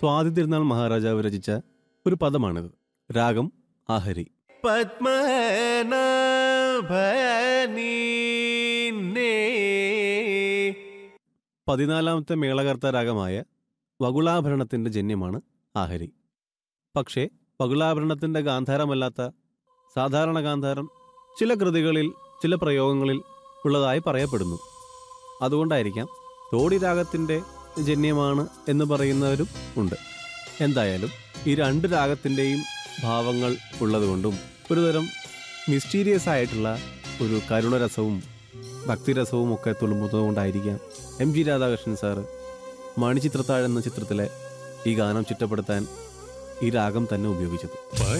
സ്വാതി തിരുനാൾ മഹാരാജാവ് രചിച്ച ഒരു പദമാണിത് രാഗം ആഹരി പതിനാലാമത്തെ മേളകർത്ത രാഗമായ വകുളാഭരണത്തിന്റെ ജന്യമാണ് ആഹരി പക്ഷേ വകുളാഭരണത്തിന്റെ ഗാന്ധാരമല്ലാത്ത സാധാരണ ഗാന്ധാരം ചില കൃതികളിൽ ചില പ്രയോഗങ്ങളിൽ ഉള്ളതായി പറയപ്പെടുന്നു അതുകൊണ്ടായിരിക്കാം തോടി രാഗത്തിന്റെ ജന്യമാണ് എന്ന് പറയുന്നവരും ഉണ്ട് എന്തായാലും ഈ രണ്ട് രാഗത്തിൻ്റെയും ഭാവങ്ങൾ ഉള്ളതുകൊണ്ടും ഒരുതരം മിസ്റ്റീരിയസ് ആയിട്ടുള്ള ഒരു കരുണരസവും ഭക്തിരസവും ഒക്കെ തുളുമ്പുന്നതുകൊണ്ടായിരിക്കാം M G Radhakrishnan sir Manichitrathazhu എന്ന ചിത്രത്തിലെ ഈ ഗാനം ചിട്ടപ്പെടുത്താൻ ഈ രാഗം തന്നെ ഉപയോഗിച്ചത്